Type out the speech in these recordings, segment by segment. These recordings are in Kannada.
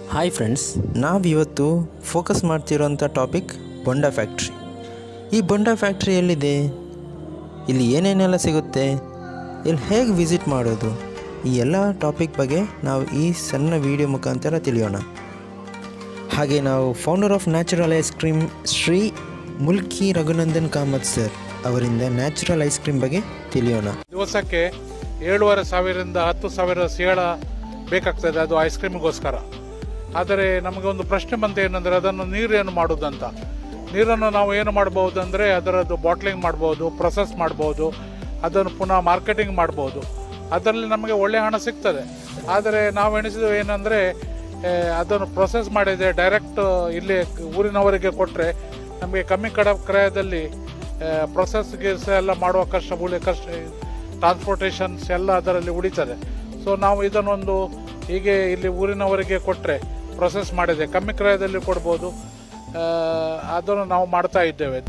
ಹಾಯ್ ಫ್ರೆಂಡ್ಸ್ ನಾವಿವತ್ತು ಫೋಕಸ್ ಮಾಡ್ತಿರೋಂಥ ಟಾಪಿಕ್ ಬೊಂಡ ಫ್ಯಾಕ್ಟ್ರಿ ಈ ಬೊಂಡ ಫ್ಯಾಕ್ಟ್ರಿ ಎಲ್ಲಿದೆ ಇಲ್ಲಿ ಏನೇನೆಲ್ಲ ಸಿಗುತ್ತೆ ಇಲ್ಲಿ ಹೇಗೆ ವಿಸಿಟ್ ಮಾಡೋದು ಈ ಎಲ್ಲ ಟಾಪಿಕ್ ಬಗ್ಗೆ ನಾವು ಈ ಸಣ್ಣ ವಿಡಿಯೋ ಮುಖಾಂತರ ತಿಳಿಯೋಣ ಹಾಗೆ ನಾವು founder of natural ice cream Shri Mulki Raghunandan Kamath sir ಅವರಿಂದ ನ್ಯಾಚುರಲ್ ಐಸ್ ಕ್ರೀಮ್ ಬಗ್ಗೆ ತಿಳಿಯೋಣ ದಿವಸಕ್ಕೆ ಏಳುವರೆ ಸಾವಿರದಿಂದ ಹತ್ತು ಸಾವಿರ ಸೇಳ ಬೇಕಾಗ್ತದೆ ಅದು ಐಸ್ ಕ್ರೀಮ್ಗೋಸ್ಕರ ಆದರೆ ನಮಗೆ ಒಂದು ಪ್ರಶ್ನೆ ಬಂತ ಏನಂದರೆ ಅದನ್ನು ನೀರು ಏನು ಮಾಡೋದಂತ ನೀರನ್ನು ನಾವು ಏನು ಮಾಡ್ಬೋದು ಅಂದರೆ ಅದರದ್ದು ಬಾಟ್ಲಿಂಗ್ ಮಾಡ್ಬೋದು ಪ್ರೊಸೆಸ್ ಮಾಡ್ಬೋದು ಅದನ್ನು ಪುನಃ ಮಾರ್ಕೆಟಿಂಗ್ ಮಾಡ್ಬೋದು ಅದರಲ್ಲಿ ನಮಗೆ ಒಳ್ಳೆಯ ಹಣ ಸಿಗ್ತದೆ ಆದರೆ ನಾವು ಎಣಿಸಿದ್ವು ಏನಂದರೆ ಅದನ್ನು ಪ್ರೊಸೆಸ್ ಮಾಡಿದೆ ಡೈರೆಕ್ಟ್ ಇಲ್ಲಿ ಊರಿನವರಿಗೆ ಕೊಟ್ಟರೆ ನಮಗೆ ಕಮ್ಮಿ ಕಡ ಕ್ರಯದಲ್ಲಿ ಪ್ರೊಸೆಸ್ಗೆ ಎಲ್ಲ ಮಾಡುವ ಕಷ್ಟ ಉಳಿ ಕಷ್ಟ ಟ್ರಾನ್ಸ್ಪೋರ್ಟೇಷನ್ಸ್ ಎಲ್ಲ ಅದರಲ್ಲಿ ಉಳಿತದೆ ಸೊ ನಾವು ಇದನ್ನೊಂದು ಹೀಗೆ ಇಲ್ಲಿ ಊರಿನವರಿಗೆ ಕೊಟ್ಟರೆ ಪ್ರೊಸೆಸ್ ಮಾಡಿದೆ ಕಮ್ಮಿ ಕ್ರಯದಲ್ಲಿ ಕೊಡ್ಬೋದು ಆ, ಅದನ್ನು ನಾವು ಮಾಡ್ತಾ ಇದ್ದೇವೆ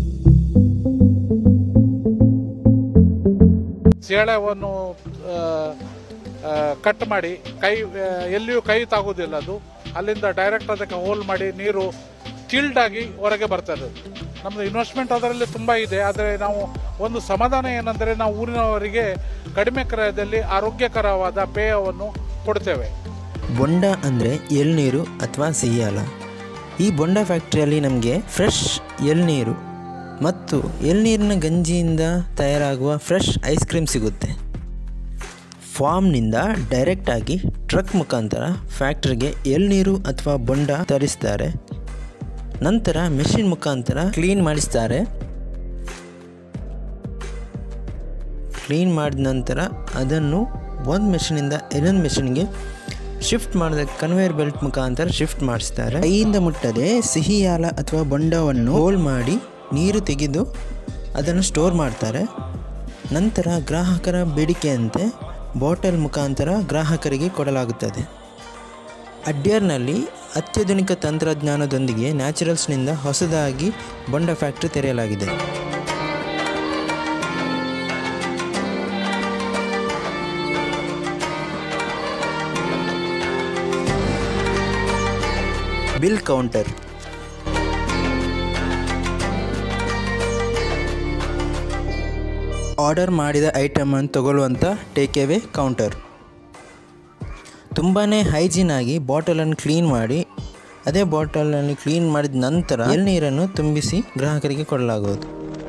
ಸೇಳವನ್ನು ಕಟ್ ಮಾಡಿ ಕೈ ಆ, ಎಲ್ಲಿಯೂ ಕೈ ತಾಗುವುದಿಲ್ಲ ಅದು ಅಲ್ಲಿಂದ ಡೈರೆಕ್ಟ್ ಅದಕ್ಕೆ ಹೋಲ್ ಮಾಡಿ ನೀರು ಚಿಲ್ಡ್ ಆಗಿ ಹೊರಗೆ ಬರ್ತದೆ ಅದು. ನಮ್ಮದು ಇನ್ವೆಸ್ಟ್ಮೆಂಟ್ ಅದರಲ್ಲಿ ತುಂಬ ಇದೆ ಆದರೆ ನಾವು ಒಂದು ಸಮಾಧಾನ ಏನಂದರೆ ನಾವು ಊರಿನವರಿಗೆ ಕಡಿಮೆ ಕ್ರಯದಲ್ಲಿ ಆರೋಗ್ಯಕರವಾದ ಪೇಯವನ್ನು ಕೊಡ್ತೇವೆ ಬೊಂಡ ಅಂದರೆ ಎಳ್ನೀರು ಅಥವಾ ಸಿಹಿಯಾಲ ಈ ಬೊಂಡ ಫ್ಯಾಕ್ಟ್ರಿಯಲ್ಲಿ ನಮಗೆ ಫ್ರೆಶ್ ಎಳ್ನೀರು ಮತ್ತು ಎಳ್ನೀರಿನ ಗಂಜಿಯಿಂದ ತಯಾರಾಗುವ ಫ್ರೆಶ್ ಐಸ್ ಕ್ರೀಮ್ ಸಿಗುತ್ತೆ ಫಾರ್ಮ್ನಿಂದ ಡೈರೆಕ್ಟಾಗಿ ಟ್ರಕ್ ಮುಖಾಂತರ ಫ್ಯಾಕ್ಟ್ರಿಗೆ ಎಳ್ನೀರು ಅಥವಾ ಬೊಂಡ ತರಿಸ್ತಾರೆ ನಂತರ ಮೆಷಿನ್ ಮುಖಾಂತರ ಕ್ಲೀನ್ ಮಾಡಿಸ್ತಾರೆ ಕ್ಲೀನ್ ಮಾಡಿದ ನಂತರ ಅದನ್ನು ಒಂದು ಮೆಷಿನಿಂದ ಇನ್ನೊಂದು ಮೆಷಿನ್ಗೆ ಶಿಫ್ಟ್ ಮಾಡಿದ ಕನ್ವೇಯರ್ ಬೆಲ್ಟ್ ಮುಖಾಂತರ ಶಿಫ್ಟ್ ಮಾಡಿಸ್ತಾರೆ ಕೈಯಿಂದ ಮುಟ್ಟದೆ ಸಿಹಿಯಾಲ ಅಥವಾ ಬೊಂಡವನ್ನು ಹೋಲ್ ಮಾಡಿ ನೀರು ತೆಗೆದು ಅದನ್ನು ಸ್ಟೋರ್ ಮಾಡ್ತಾರೆ ನಂತರ ಗ್ರಾಹಕರ ಬೇಡಿಕೆಯಂತೆ ಬಾಟಲ್ ಮುಖಾಂತರ ಗ್ರಾಹಕರಿಗೆ ಕೊಡಲಾಗುತ್ತದೆ ಅಡ್ಯಾರ್ನಲ್ಲಿ ಅತ್ಯಾಧುನಿಕ ತಂತ್ರಜ್ಞಾನದೊಂದಿಗೆ ನ್ಯಾಚುರಲ್ಸ್ನಿಂದ ಹೊಸದಾಗಿ ಬೊಂಡ ಫ್ಯಾಕ್ಟ್ರಿ ತೆರೆಯಲಾಗಿದೆ ಬಿಲ್ ಕೌಂಟರ್ ಆರ್ಡರ್ ಮಾಡಿದ ಐಟಮನ್ನು ತಗೊಳ್ಳುವಂಥ ಟೇಕ್ ಅವೇ ಕೌಂಟರ್ ತುಂಬಾ ಹೈಜೀನ್ ಆಗಿ ಬಾಟಲನ್ನು ಕ್ಲೀನ್ ಮಾಡಿ ಅದೇ ಬಾಟಲನ್ನು ಕ್ಲೀನ್ ಮಾಡಿದ ನಂತರ ಎಳ್ನೀರನ್ನು ತುಂಬಿಸಿ ಗ್ರಾಹಕರಿಗೆ ಕೊಡಲಾಗುವುದು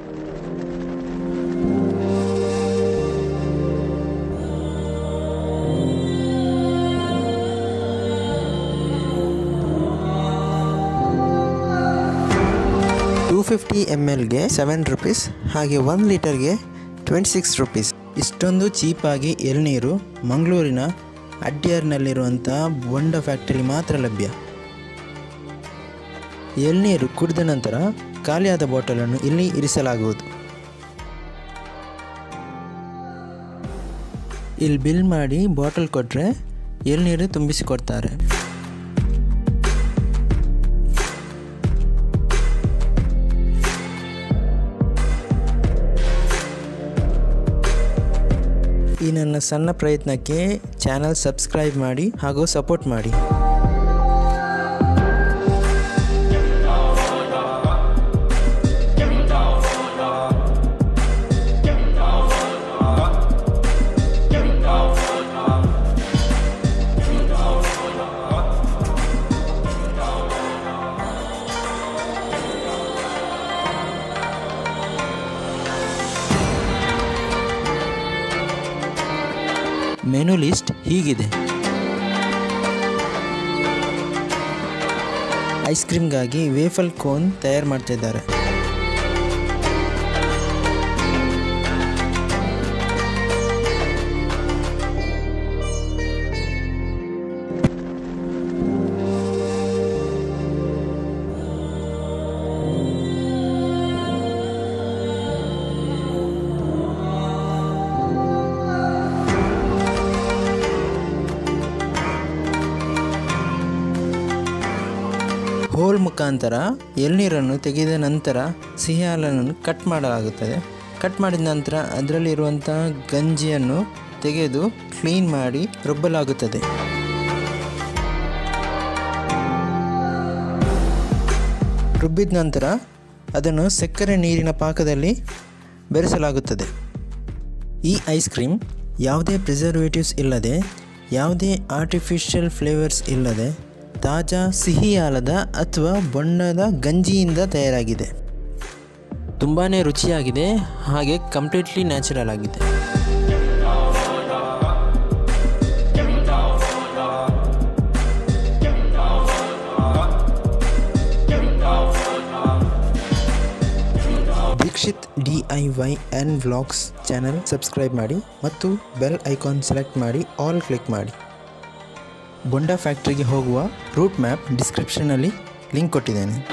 ಟೂ ಫಿಫ್ಟಿ ಎಮ್ ಎಲ್ಗೆ ಸೆವೆನ್ ರುಪೀಸ್ ಹಾಗೆ ಒನ್ ಲೀಟರ್ಗೆ ಟ್ವೆಂಟಿ ಸಿಕ್ಸ್ ರುಪೀಸ್ ಇಷ್ಟೊಂದು ಚೀಪಾಗಿ ಎಳ್ನೀರು ಮಂಗಳೂರಿನ ಅಡ್ಯಾರ್ನಲ್ಲಿರುವಂಥ ಬೊಂಡ ಫ್ಯಾಕ್ಟರಿ ಮಾತ್ರ ಲಭ್ಯ ಎಳ್ನೀರು ಕುಡಿದ ನಂತರ ಖಾಲಿಯಾದ ಬಾಟಲನ್ನು ಇಲ್ಲಿ ಇರಿಸಲಾಗುವುದು ಇಲ್ಲಿ ಬಿಲ್ ಮಾಡಿ ಬಾಟಲ್ ಕೊಟ್ಟರೆ ಎಳ್ನೀರು ತುಂಬಿಸಿಕೊಡ್ತಾರೆ ಈ ನನ್ನ ಸಣ್ಣ ಪ್ರಯತ್ನಕ್ಕೆ ಚಾನಲ್ ಸಬ್ಸ್ಕ್ರೈಬ್ ಮಾಡಿ ಹಾಗೂ ಸಪೋರ್ಟ್ ಮಾಡಿ ಮೆನು ಲಿಸ್ಟ್ ಹೀಗಿದೆ ಐಸ್ ಕ್ರೀಮ್ಗಾಗಿ ವೇಫಲ್ ಕೋನ್ ತಯಾರು ಮಾಡ್ತಿದ್ದಾರೆ ಹೋಲ್ ಮುಖಾಂತರ ಎಳ್ನೀರನ್ನು ತೆಗೆದ ನಂತರ ಸಿಹಿ ಹಾಲನ್ನು ಕಟ್ ಮಾಡಲಾಗುತ್ತದೆ ಕಟ್ ಮಾಡಿದ ನಂತರ ಅದರಲ್ಲಿರುವಂಥ ಗಂಜಿಯನ್ನು ತೆಗೆದು ಕ್ಲೀನ್ ಮಾಡಿ ರುಬ್ಬಲಾಗುತ್ತದೆ ರುಬ್ಬಿದ ನಂತರ ಅದನ್ನು ಸಕ್ಕರೆ ನೀರಿನ ಪಾಕದಲ್ಲಿ ಬೆರೆಸಲಾಗುತ್ತದೆ ಈ ಐಸ್ ಕ್ರೀಮ್ ಯಾವುದೇ ಪ್ರಿಸರ್ವೇಟಿವ್ಸ್ ಇಲ್ಲದೆ ಯಾವುದೇ ಆರ್ಟಿಫಿಷಿಯಲ್ ಫ್ಲೇವರ್ಸ್ ಇಲ್ಲದೆ ತಾಜಾ ಸಿಹಿಯಾಲದ ಅಥವಾ ಬಣ್ಣದ ಗಂಜಿಯಿಂದ ತಯಾರಾಗಿದೆ ತುಂಬಾ ರುಚಿಯಾಗಿದೆ ಹಾಗೆ ಕಂಪ್ಲೀಟ್ಲಿ ನ್ಯಾಚುರಲ್ ಆಗಿದೆ Dikshit D I Y N vlogs channel subscribe ಮಾಡಿ ಮತ್ತು ಬೆಲ್ ಐಕಾನ್ ಸೆಲೆಕ್ಟ್ ಮಾಡಿ ಆಲ್ ಕ್ಲಿಕ್ ಮಾಡಿ ಬೊಂಡಾ ಫ್ಯಾಕ್ಟ್ರಿಗೆ ಹೋಗುವ ರೂಟ್ ಮ್ಯಾಪ್ ಡಿಸ್ಕ್ರಿಪ್ಷನಲ್ಲಿ ಲಿಂಕ್ ಕೊಟ್ಟಿದ್ದೇನೆ